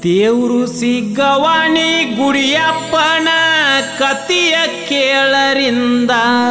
ದೇವ್ರು ಸಿಗ್ಗವಾಣಿ ಗುಡಿಯಪ್ಪನ ಕತಿಯ ಕೇಳರಿಂದ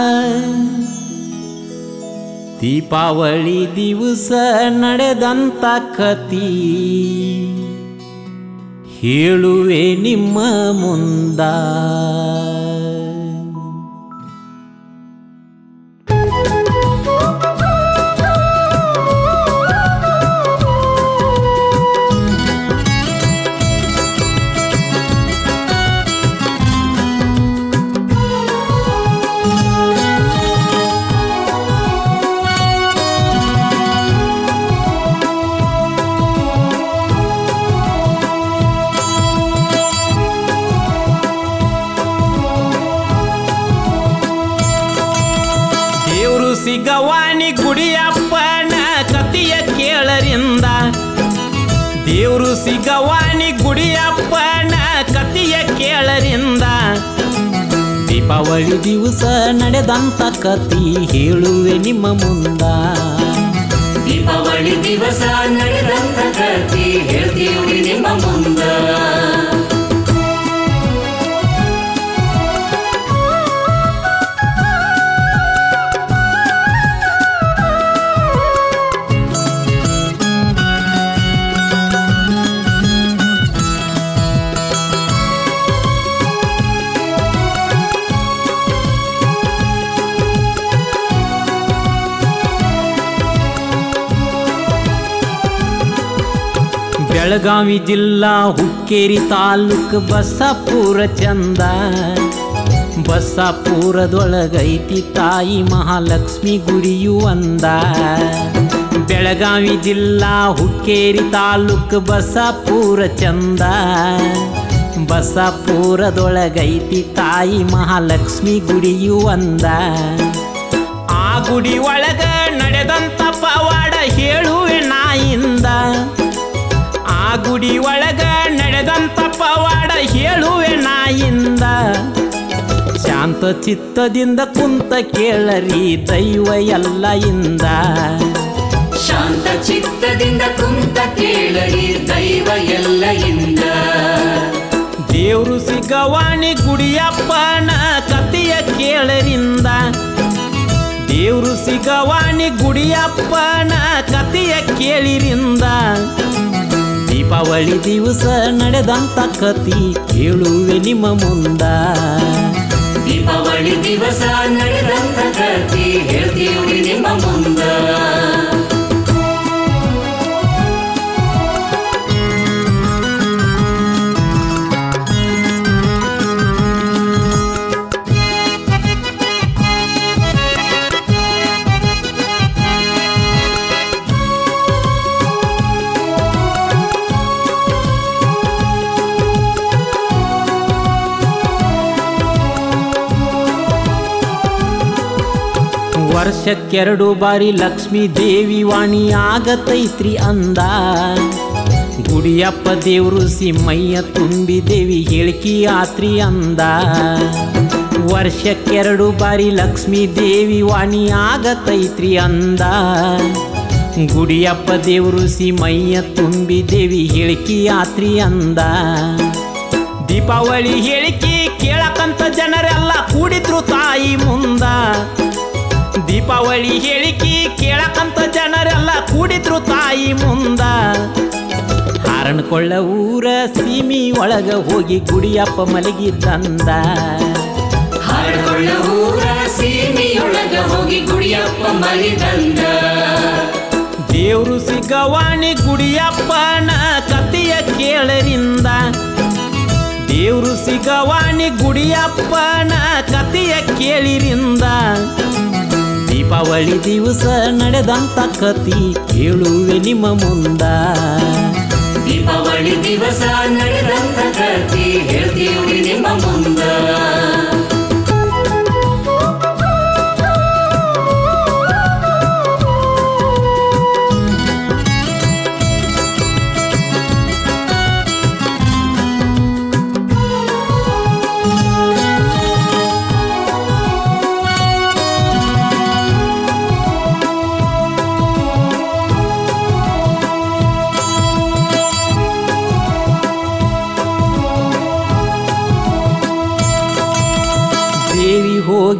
ದೀಪಾವಳಿ ದಿವಸ ನಡೆದಂತ ಕತಿ ಹೇಳುವೆ ನಿಮ್ಮ ಮುಂದ ದೇವ್ರು ಸಿಗವಾಣಿ ಗುಡಿಯಪ್ಪನ ಕತಿಯ ಕೇಳರಿಂದ ದೇವ್ರು ಸಿಗವಾಣಿ ಗುಡಿಯಪ್ಪನ ಕತಿಯ ಕೇಳರಿಂದ ದೀಪಾವಳಿ ದಿವಸ ನಡೆದಂತ ಕತಿ ಹೇಳುವೆ ನಿಮ್ಮ ಮುಂದ ದೀಪಾವಳಿ ದಿವಸ ನಡೆದಂತ ಕಥೆ ಹೇಳ್ತೀವಿ ನಿಮ್ಮ ಮುಂದ ಬೆಳಗಾವಿ ಜಿಲ್ಲಾ ಹುಕ್ಕೇರಿ ತಾಲೂಕ್ ಬಸ್ಸಾಪುರ ಚಂದ ಬಸ್ಸಾಪುರದೊಳಗೈತಿ ತಾಯಿ ಮಹಾಲಕ್ಷ್ಮಿ ಗುಡಿಯು ಅಂದ ಬೆಳಗಾವಿ ಜಿಲ್ಲಾ ಹುಕ್ಕೇರಿ ತಾಲೂಕ್ ಬಸ್ಸಾಪುರ ಚಂದ ಬಸ್ಸಾಪುರದೊಳಗೈತಿ ತಾಯಿ ಮಹಾಲಕ್ಷ್ಮಿ ಗುಡಿಯು ಅಂದ ಆ ಗುಡಿ ಒಳಗ ನಡೆದಂತ ಪವಾಡ ಹೇಳುವೆ ನಾಯಿಂದ ಆ ಗುಡಿ ಒಳಗ ನಡೆದಂತ ಪವಾಡ ಹೇಳುವೆ ನಾಯಿಂದ ಶಾಂತ ಚಿತ್ತದಿಂದ ಕುಂತ ಕೇಳರಿ ದೈವ ಎಲ್ಲ ಇಂದ ಶಾಂತ ಚಿತ್ತದಿಂದ ಕುಂತ ಕೇಳರಿ ದೈವ ಎಲ್ಲ ಇಂದ ದೇವ್ರು ಸಿಗವಾಣಿ ಗುಡಿಯಪ್ಪನ ಕತಿಯ ಕೇಳರಿಂದ ದೇವ್ರು ಸಿಗವಾಣಿ ಗುಡಿಯಪ್ಪನ ಕತಿಯ ಕೇಳಿರಿಂದ ದೀಪಾವಳಿ ದಿವಸ ನಡೆದಂತ ಕತಿ ಹೇಳುವೆ ನಿಮ್ಮ ಮುಂದ ದೀಪಾವಳಿ ದಿವಸ ನಡೆದಂತ ಕಥೆ ಹೇಳ್ತೀವಿ ನಿಮ್ಮ ಮುಂದ ವರ್ಷಕ್ಕೆರಡು ಬಾರಿ ಲಕ್ಷ್ಮೀ ದೇವಿ ವಾಣಿ ಆಗತೈತ್ರಿ ಅಂದ ಗುಡಿಯಪ್ಪ ದೇವ್ರು ಸಿಮ್ಮಯ್ಯ ತುಂಬಿ ದೇವಿ ಹೇಳಿಕಿ ಆತ್ರಿ ಅಂದ ವರ್ಷಕ್ಕೆರಡು ಬಾರಿ ಲಕ್ಷ್ಮೀ ದೇವಿ ವಾಣಿ ಆಗತೈತ್ರಿ ಅಂದ ಗುಡಿಯಪ್ಪ ದೇವ್ರು ಸಿಮಯ್ಯ ತುಂಬಿ ದೇವಿ ಹೇಳಿಕಿ ಆತ್ರಿ ಅಂದ ದೀಪಾವಳಿ ಹೇಳಿಕಿ ಕೇಳಕಂತ ಜನರೆಲ್ಲ ಕೂಡಿದ್ರು ತಾಯಿ ಮುಂದ ದೀಪಾವಳಿ ಹೇಳಿಕಿ ಕೇಳಕಂತ ಜನರೆಲ್ಲ ಕೂಡಿದ್ರು ತಾಯಿ ಮುಂದ ಹಾರಣ್ಕೊಳ್ಳ ಊರ ಸೀಮಿ ಒಳಗ ಹೋಗಿ ಗುಡಿಯಪ್ಪ ಮಲಗಿದ್ದಂದ ಹಾಡ್ಕೊಳ್ಳ ಊರ ಸೀಮೆಯೊಳಗ ಹೋಗಿ ಗುಡಿಯಪ್ಪ ಮರಿದಂದ ದೇವ್ರು ಸಿಗವಾಣಿ ಗುಡಿಯಪ್ಪನ ಕತಿಯ ಕೇಳರಿಂದ ದೇವ್ರು ಸಿಗವಾಣಿ ಗುಡಿಯಪ್ಪನ ಕತಿಯ ಕೇಳಿರಿಂದ ದೀಪಾವಳಿ ದಿವಸ ನಡೆದಂತ ಕತಿ ಹೇಳುವೆ ನಿಮ್ಮ ಮುಂದ ದೀಪಾವಳಿ ದಿವಸ ನಡೆದಂತ ಕಥೆ ಹೇಳ್ತೀವಿ ನಿಮ್ಮ ಮುಂದ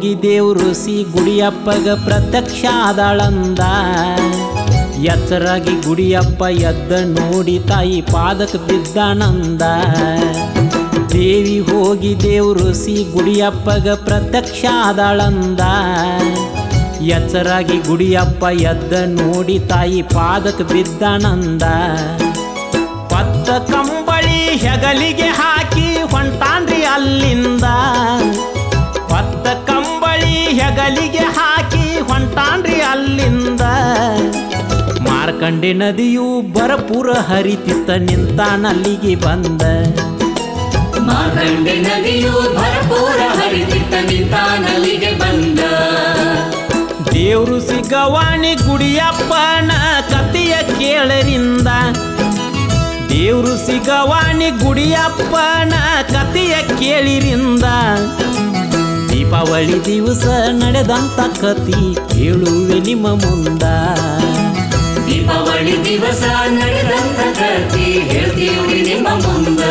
ಹೋಗಿ ದೇವ್ರು ಸಿ ಗುಡಿಯಪ್ಪಗ ಪ್ರತ್ಯಕ್ಷ ಆದಾಳಂದ ಎತ್ತರಾಗಿ ಗುಡಿಯಪ್ಪ ಎದ್ದ ನೋಡಿ ತಾಯಿ ಪಾದಕ್ಕೆ ಬಿದ್ದಾನಂದ ದೇವಿ ಹೋಗಿ ದೇವ್ರು ಸಿ ಗುಡಿಯಪ್ಪಗ ಪ್ರತ್ಯಕ್ಷ ಆದಾಳಂದ ಎಚ್ಚರಾಗಿ ಗುಡಿಯಪ್ಪ ಎದ್ದ ನೋಡಿ ತಾಯಿ ಪಾದಕ್ಕೆ ಬಿದ್ದಾನಂದ ಪತ್ತ ಕಂಬಳಿ ಹೆಗಲಿಗೆ ಹಾಕಿ ಹೊಂಟಾನ್ರಿ ಅಲ್ಲಿಂದ ಪತ್ತ ಕಂಬಳಿ ಹೆಗಲಿಗೆ ಹಾಕಿ ಹೊಂಟಾನ್ರಿ ಅಲ್ಲಿಂದ ಮಾರ್ಕಂಡೆ ನದಿಯು ಬರಪುರ ಹರಿತಿತ್ತ ನಿಂತಾನಲ್ಲಿಗೆ ಬಂದ ಮಾರ್ಕಂಡೆ ನದಿಯು ಭರಪೂರ ಹರಿತಿತ್ತ ನಿಂತಾನಲ್ಲಿಗೆ ಬಂದ ದೇವ್ರು ಸಿಗವಾಣಿ ಗುಡಿಯಪ್ಪನ ಕತೆಯ ಕೇಳರಿಂದ ದೇವ್ರು ಸಿಗವಾಣಿ ಗುಡಿಯಪ್ಪನ ಕತೆಯ ಕೇಳಿರಿಂದ ದೀಪಾವಳಿ ದಿವಸ ನಡೆದಂತ ಕತಿ ಕೇಳುವೆ ನಿಮ್ಮ ಮುಂದ ದೀಪಾವಳಿ ದಿವಸ ನಡೆದಂತ ಕಥೆ ಹೇಳ್ತೀವಿ ನಿಮ್ಮ ಮುಂದ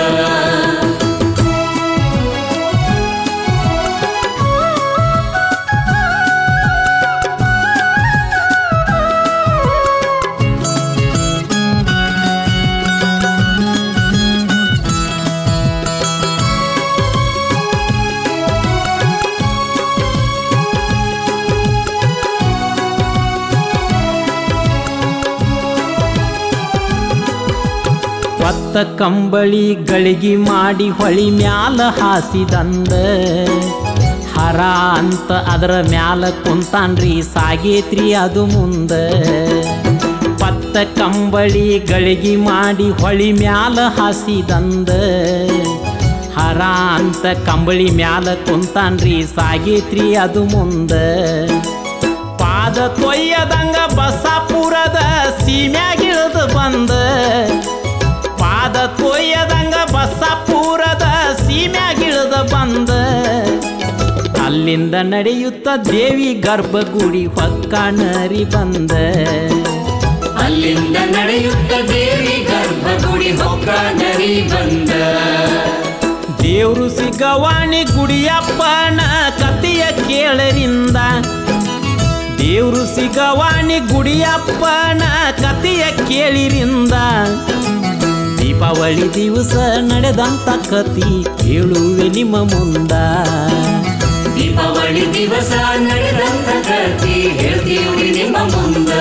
ಒತ್ತ ಕಂಬಳಿ ಗಳಿಗೆ ಮಾಡಿ ಹೊಳಿ ಮ್ಯಾಲ ಹಾಸಿದಂದ ಹರ ಅಂತ ಅದರ ಮ್ಯಾಲ ಕುಂತಾನ್ರಿ ಸಾಗೇತ್ರಿ ಅದು ಮುಂದ ಪತ್ತ ಕಂಬಳಿ ಗಳಿಗೆ ಮಾಡಿ ಹೊಳಿ ಮ್ಯಾಲ ಹಾಸಿದಂದ ಹರ ಅಂತ ಕಂಬಳಿ ಮ್ಯಾಲ ಕುಂತಾನ್ರಿ ಸಾಗೇತ್ರಿ ಅದು ಮುಂದ ಪಾದ ತೊಯ್ಯದಂಗ ಬಸಾಪುರದ ಸೀಮ್ಯಾಗಿಳಿದು ಬಂದ ಪಾದ ತೊಯ್ಯದಂಗ ಬಸಾಪುರದ ಸೀಮ್ಯಾಗಿಳಿದ ಬಂದ ಅಲ್ಲಿಂದ ನಡೆಯುತ್ತ ದೇವಿ ಗರ್ಭಗುಡಿ ಹೊಕ್ಕಾನರಿ ಬಂದ ಅಲ್ಲಿಂದ ನಡೆಯುತ್ತ ದೇವಿ ಗರ್ಭಗುಡಿ ಹೊಕ್ಕ ನರಿ ಬಂದ ದೇವ್ರು ಸಿಗವಾಣಿ ಗುಡಿಯಪ್ಪನ ಕತೆಯ ಕೇಳರಿಂದ ದೇವ್ರು ಸಿಗವಾಣಿ ಗುಡಿಯಪ್ಪನ ಕತೆಯ ಕೇಳಿರಿಂದ ದೀಪಾವಳಿ ದಿವಸ ನಡೆದಂತ ಕತಿ ಕೇಳುವೆ ನಿಮ್ಮ ಮುಂದ ದೀಪಾವಳಿ ದಿವಸ ನಡೆದಂತ ಕಥೆ ಹೇಳ್ತೀವಿ ನಿಮ್ಮ ಮುಂದ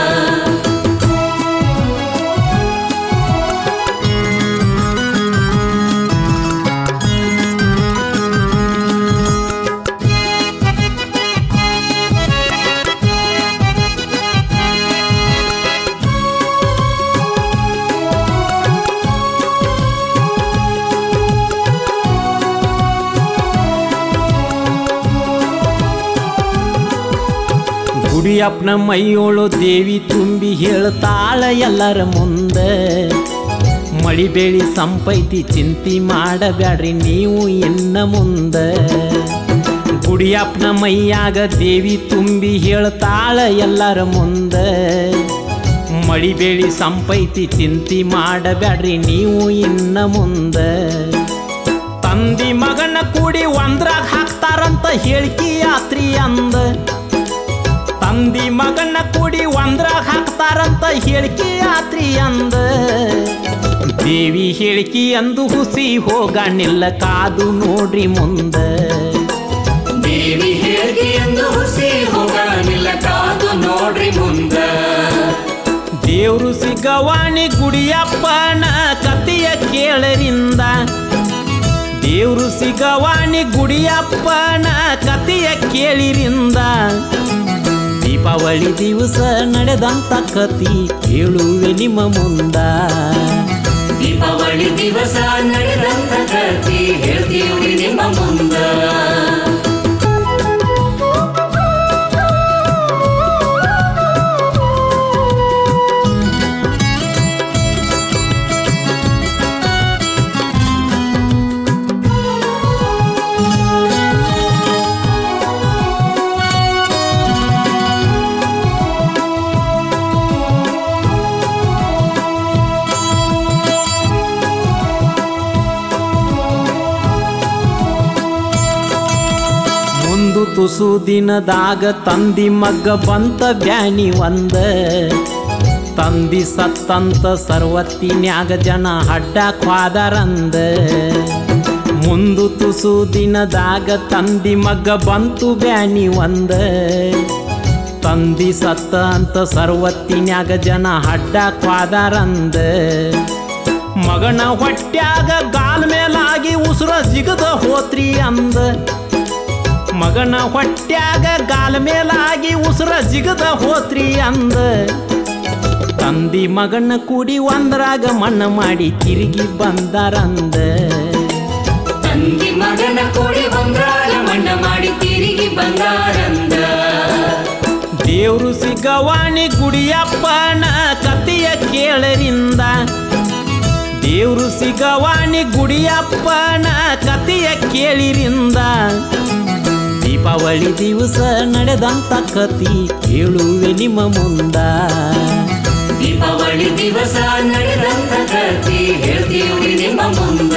ಗುಡಿಯಪ್ಪನ ಮೈಯೋಳು ದೇವಿ ತುಂಬಿ ಹೇಳ್ತಾಳ ಎಲ್ಲರ ಮುಂದೆ ಮಳಿ ಬೆಳಿ ಸಂಪೈತಿ ಚಿಂತಿ ಮಾಡಬ್ಯಾಡ್ರಿ ನೀವು ಇನ್ನ ಮುಂದೆ ಗುಡಿಯಪ್ಪನ ಮೈಯಾಗ ದೇವಿ ತುಂಬಿ ಹೇಳ್ತಾಳ ಎಲ್ಲರ ಮುಂದೆ ಮಳಿ ಬೆಳಿ ಸಂಪೈತಿ ಚಿಂತಿ ಮಾಡಬ್ಯಾಡ್ರಿ ನೀವು ಇನ್ನ ಮುಂದೆ ತಂದಿ ಮಗನ ಕೂಡಿ ಒಂದ್ರಾಗ ಹಾಕ್ತಾರಂತ ಹೇಳಿಕಿ ಯಾತ್ರಿ ಅಂದ ತಂದಿ ಮಗನ ಕೂಡಿ ಒಂದ್ರಾಗ ಹಾಕ್ತಾರಂತ ಹೇಳಿಕೆ ಯಾತ್ರಿ ಅಂದ ದೇವಿ ಹೇಳಿಕೆ ಅಂದು ಹುಸಿ ಹೋಗಣಿಲ್ಲ ಕಾದು ನೋಡ್ರಿ ಮುಂದ ದೇವಿ ಹೇಳಿಕೆ ಎಂದು ಹುಸಿ ಹೋಗಲಿಲ್ಲ ಕಾದು ನೋಡ್ರಿ ಮುಂದ ದೇವ್ರು ಸಿಗವಾಣಿ ಗುಡಿಯಪ್ಪನ ಕತೆಯ ಕೇಳರಿಂದ ದೇವ್ರು ಸಿಗವಾಣಿ ಗುಡಿಯಪ್ಪನ ಕತೆಯ ಕೇಳಿರಿಂದ ದೀಪಾವಳಿ ದಿವಸ ನಡೆದಂತ ಕತಿ ಕೇಳುವೆ ನಿಮ್ಮ ಮುಂದ ದೀಪಾವಳಿ ದಿವಸ ನಡೆದಂತ ಕಥೆ ಹೇಳ್ತೀವಿ ನಿಮ್ಮ ಮುಂದ ತುಸು ದಿನದಾಗ ತಂದಿ ಮಗ್ಗ ಬಂತ ಬ್ಯಾನಿ ಒಂದ ತಂದಿ ಸತ್ತಂತ ಸರ್ವತ್ತಿನ್ಯಾಗ ಜನ ಹಡ್ಡ ಕ್ವಾದರಂದ ಮುಂದು ತುಸು ದಿನದಾಗ ತಂದಿ ಮಗ್ಗ ಬಂತು ಬ್ಯಾನಿ ಒಂದ ತಂದಿ ಸತ್ತ ಅಂತ ಸರ್ವತ್ತಿನ್ಯಾಗ ಜನ ಹಡ್ಡ ಕ್ವಾದರಂದ ಮಗನ ಹೊಟ್ಯಾಗ ಗಾಲ್ ಮೇಲಾಗಿ ಉಸುರ ಜಿಗದ ಹೋತ್ರಿ ಅಂದ ಮಗನ ಹೊಟ್ಯಾಗ ಗಾಲ್ ಮೇಲಾಗಿ ಉಸುರ ಜಿಗದ ಹೋತ್ರಿ ಅಂದ ತಂದಿ ಮಗನ ಕೂಡಿ ಒಂದ್ರಾಗ ಮಣ್ಣ ಮಾಡಿ ತಿರುಗಿ ಬಂದಾರಂದ ತಂಗಿ ಮಗನ ಕೋಡಿ ಒಂದ್ರಾಗ ಮಣ್ಣ ಮಾಡಿ ತಿರುಗಿ ಬಂದಾರಂದ ದೇವ್ರು ಸಿಗವಾಣಿ ಗುಡಿಯಪ್ಪನ ಕತೆಯ ಕೇಳರಿಂದ ದೇವ್ರು ಸಿಗವಾಣಿ ಗುಡಿಯಪ್ಪನ ಕತೆಯ ಕೇಳಿರಿಂದ ದೀಪಾವಳಿ ದಿವಸ ನಡೆದಂತ ಕತಿ ಕೇಳುವೆ ನಿಮ್ಮ ಮುಂದ ದೀಪಾವಳಿ ದಿವಸ ನಡೆದಂತ ಕಥೆ ಹೇಳ್ತೀವಿ ನಿಮ್ಮ ಮುಂದ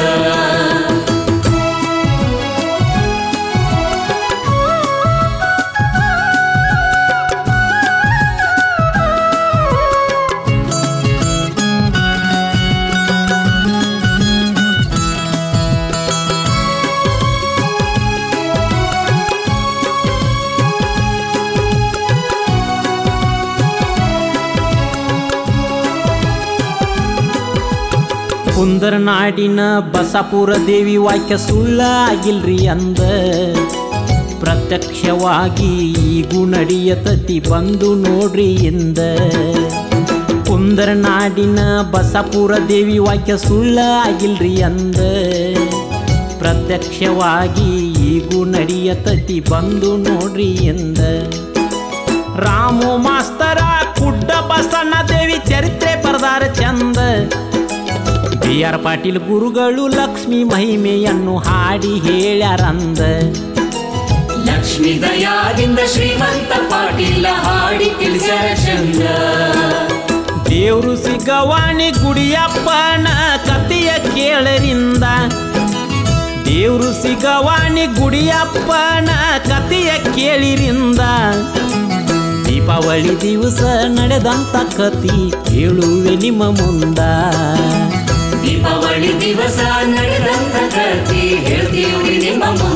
ಕುಂದರ ನಾಡಿನ ಬಸಪುರ ದೇವಿ ವಾಕ್ಯ ಸುಳ್ಳ ಆಗಿಲ್ರಿ ಅಂದ ಪ್ರತ್ಯಕ್ಷವಾಗಿ ಈಗೂ ನಡೆಯತತಿ ಬಂದು ನೋಡ್ರಿ ಎಂದ ಕುಂದರ ನಾಡಿನ ಬಸಪುರ ದೇವಿ ವಾಕ್ಯ ಸುಳ್ಳ ಆಗಿಲ್ರಿ ಅಂದ ಪ್ರತ್ಯಕ್ಷವಾಗಿ ಈಗೂ ನಡೆಯತತಿ ಬಂದು ನೋಡ್ರಿ ಎಂದ ರಾಮು ಮಾಸ್ತರ ಕುಡ್ಡ ಬಸಣ್ಣ ದೇವಿ ಚರಿತ್ರೆ ಬರದಾರ ಚಂದ ಬಿ ಆರ್ ಪಾಟೀಲ್ ಗುರುಗಳು ಲಕ್ಷ್ಮಿ ಮಹಿಮೆಯನ್ನು ಹಾಡಿ ಹೇಳ್ಯಾರಂದ ಲಕ್ಷ್ಮೀ ದಯಾದಿಂದ ಶ್ರೀಮಂತ ಪಾಟೀಲ ಹಾಡಿ ತಿಳಿಸ್ಯಾರ ಚಂದ ದೇವ್ರು ಸಿಗವಾಣಿ ಗುಡಿಯಪ್ಪನ ಕತೆಯ ಕೇಳರಿಂದ ದೇವ್ರು ಸಿಗವಾಣಿ ಗುಡಿಯಪ್ಪನ ಕತೆಯ ಕೇಳಿರಿಂದ ದೀಪಾವಳಿ ದಿವಸ ನಡೆದಂತ ಕತಿ ಕೇಳುವೆ ನಿಮ್ಮ ಮುಂದ ದೀಪಾವಳಿ ದಿವಸ ನಡೆದಂತ ಕಥೆ ಹೇಳ್ತೀವಿ ನಿಮ್ಮ ಮುಂದ